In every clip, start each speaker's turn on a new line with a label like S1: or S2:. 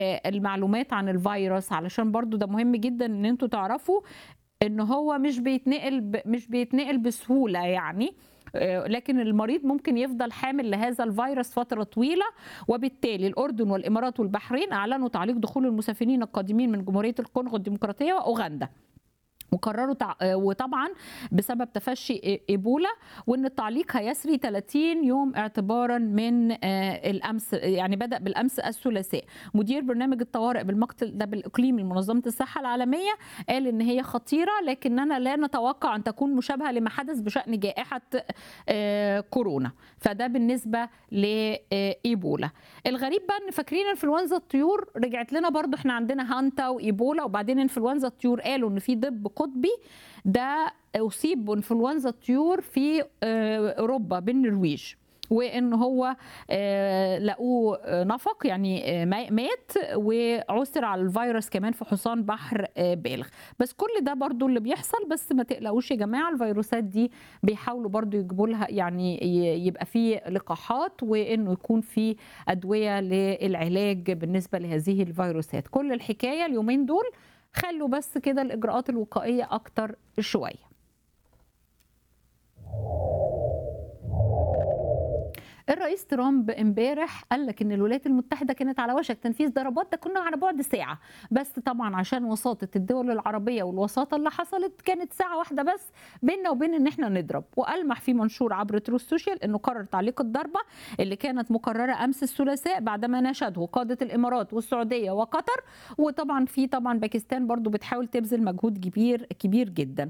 S1: المعلومات عن الفيروس علشان برضو ده مهم جدا ان انتوا تعرفوا ان هو مش بيتنقل ب... مش بيتنقل بسهوله يعني لكن المريض ممكن يفضل حامل لهذا الفيروس فتره طويله وبالتالي الاردن والامارات والبحرين اعلنوا تعليق دخول المسافرين القادمين من جمهوريه الكونغو الديمقراطيه واوغندا وقرروا تع... وطبعا بسبب تفشي ايبولا وان التعليق هيسري 30 يوم اعتبارا من الامس يعني بدا بالامس الثلاثاء مدير برنامج الطوارئ بالمقتل ده بالاقليمي لمنظمه الصحه العالميه قال ان هي خطيره لكننا لا نتوقع ان تكون مشابهه لما حدث بشان جائحه كورونا فده بالنسبه لايبولا الغريب بقى ان فاكرين انفلونزا الطيور رجعت لنا برضو احنا عندنا هانتا وايبولا وبعدين انفلونزا الطيور قالوا ان في ضب قطبي ده اصيب بانفلونزا الطيور في اوروبا بالنرويج وان هو لقوه نفق يعني مات وعثر على الفيروس كمان في حصان بحر بالغ بس كل ده برضو اللي بيحصل بس ما تقلقوش يا جماعه الفيروسات دي بيحاولوا برضو يجيبوا لها يعني يبقى في لقاحات وانه يكون في ادويه للعلاج بالنسبه لهذه الفيروسات كل الحكايه اليومين دول خلوا بس كده الاجراءات الوقائيه اكتر شويه الرئيس ترامب امبارح قال لك ان الولايات المتحده كانت على وشك تنفيذ ضربات ده كنا على بعد ساعه بس طبعا عشان وساطه الدول العربيه والوساطه اللي حصلت كانت ساعه واحده بس بيننا وبين ان احنا نضرب والمح في منشور عبر تروس سوشيال انه قرر تعليق الضربه اللي كانت مقرره امس الثلاثاء بعدما ناشده قاده الامارات والسعوديه وقطر وطبعا في طبعا باكستان برضو بتحاول تبذل مجهود كبير كبير جدا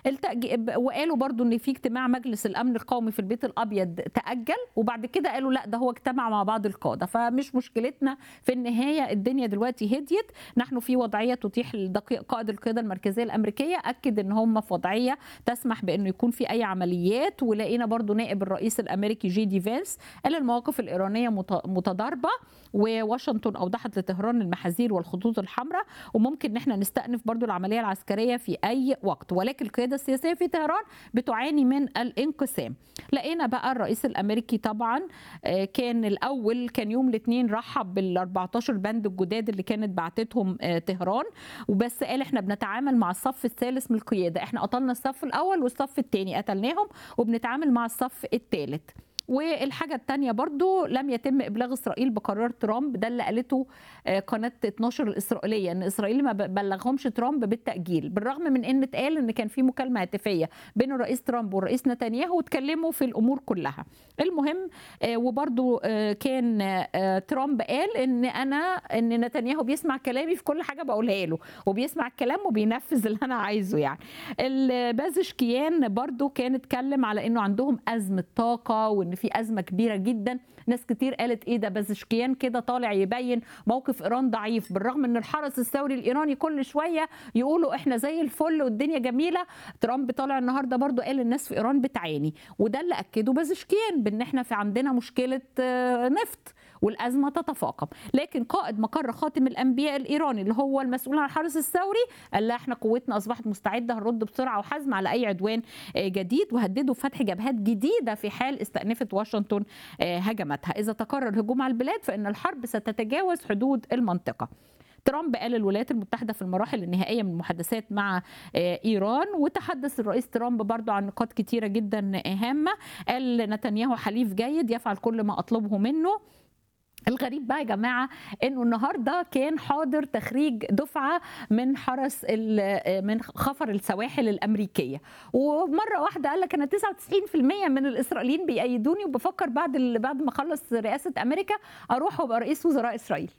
S1: وقالوا برضو ان في اجتماع مجلس الامن القومي في البيت الابيض تاجل وبعد كده قالوا لا ده هو اجتمع مع بعض القاده فمش مشكلتنا في النهايه الدنيا دلوقتي هديت نحن في وضعيه تتيح قائد القياده المركزيه الامريكيه اكد ان هم في وضعيه تسمح بانه يكون في اي عمليات ولقينا برضو نائب الرئيس الامريكي جي دي فانس قال المواقف الايرانيه متضاربه وواشنطن اوضحت لطهران المحاذير والخطوط الحمراء وممكن ان احنا نستأنف برضو العمليه العسكريه في اي وقت ولكن القياده السياسيه في طهران بتعاني من الانقسام لقينا بقى الرئيس الامريكي طبعا كان الاول كان يوم الاثنين رحب بال 14 بند الجداد اللي كانت بعتتهم طهران وبس قال احنا بنتعامل مع الصف الثالث من القياده احنا قتلنا الصف الاول والصف الثاني قتلناهم وبنتعامل مع الصف الثالث والحاجة الثانية برضو لم يتم إبلاغ إسرائيل بقرار ترامب ده اللي قالته قناة 12 الإسرائيلية إن إسرائيل ما بلغهمش ترامب بالتأجيل بالرغم من إن اتقال إن كان في مكالمة هاتفية بين الرئيس ترامب والرئيس نتنياهو واتكلموا في الأمور كلها المهم وبرضو كان ترامب قال إن أنا إن نتنياهو بيسمع كلامي في كل حاجة بقولها له وبيسمع الكلام وبينفذ اللي أنا عايزه يعني البازشكيان برضو كان اتكلم على إنه عندهم أزمة طاقة وإن في ازمه كبيره جدا ناس كتير قالت ايه ده بازشكيان كده طالع يبين موقف ايران ضعيف بالرغم ان الحرس الثوري الايراني كل شويه يقولوا احنا زي الفل والدنيا جميله ترامب طالع النهارده برضو قال الناس في ايران بتعاني وده اللي اكده بازشكيان بان احنا في عندنا مشكله نفط والازمه تتفاقم لكن قائد مقر خاتم الانبياء الايراني اللي هو المسؤول عن الحرس الثوري قال لا احنا قوتنا اصبحت مستعده هنرد بسرعه وحزم على اي عدوان جديد وهددوا بفتح جبهات جديده في حال استأنفت واشنطن هجمتها اذا تكرر هجوم على البلاد فان الحرب ستتجاوز حدود المنطقه ترامب قال الولايات المتحده في المراحل النهائيه من المحادثات مع ايران وتحدث الرئيس ترامب برضو عن نقاط كتيره جدا هامه قال نتنياهو حليف جيد يفعل كل ما اطلبه منه الغريب بقى يا جماعه انه النهارده كان حاضر تخريج دفعه من حرس من خفر السواحل الامريكيه ومره واحده قال لك انا 99% من الاسرائيليين بيأيدوني وبفكر بعد بعد ما اخلص رئاسه امريكا اروح وابقى رئيس وزراء اسرائيل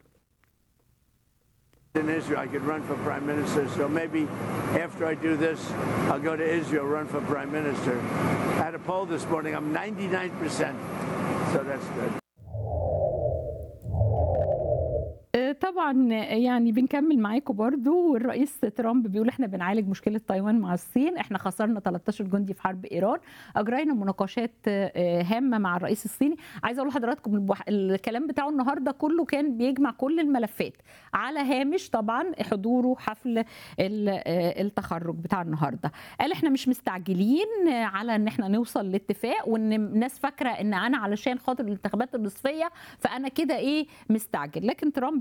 S2: in Israel, I could run for prime minister. So maybe after I do this, I'll go to Israel, run for prime minister. I had a poll this morning. I'm 99%. So that's good.
S1: طبعا يعني بنكمل معاكم برضو والرئيس ترامب بيقول احنا بنعالج مشكله تايوان مع الصين احنا خسرنا 13 جندي في حرب ايران اجرينا مناقشات هامه مع الرئيس الصيني عايزه اقول لحضراتكم الكلام بتاعه النهارده كله كان بيجمع كل الملفات على هامش طبعا حضوره حفل التخرج بتاع النهارده قال احنا مش مستعجلين على ان احنا نوصل لاتفاق وان الناس فاكره ان انا علشان خاطر الانتخابات النصفيه فانا كده ايه مستعجل لكن ترامب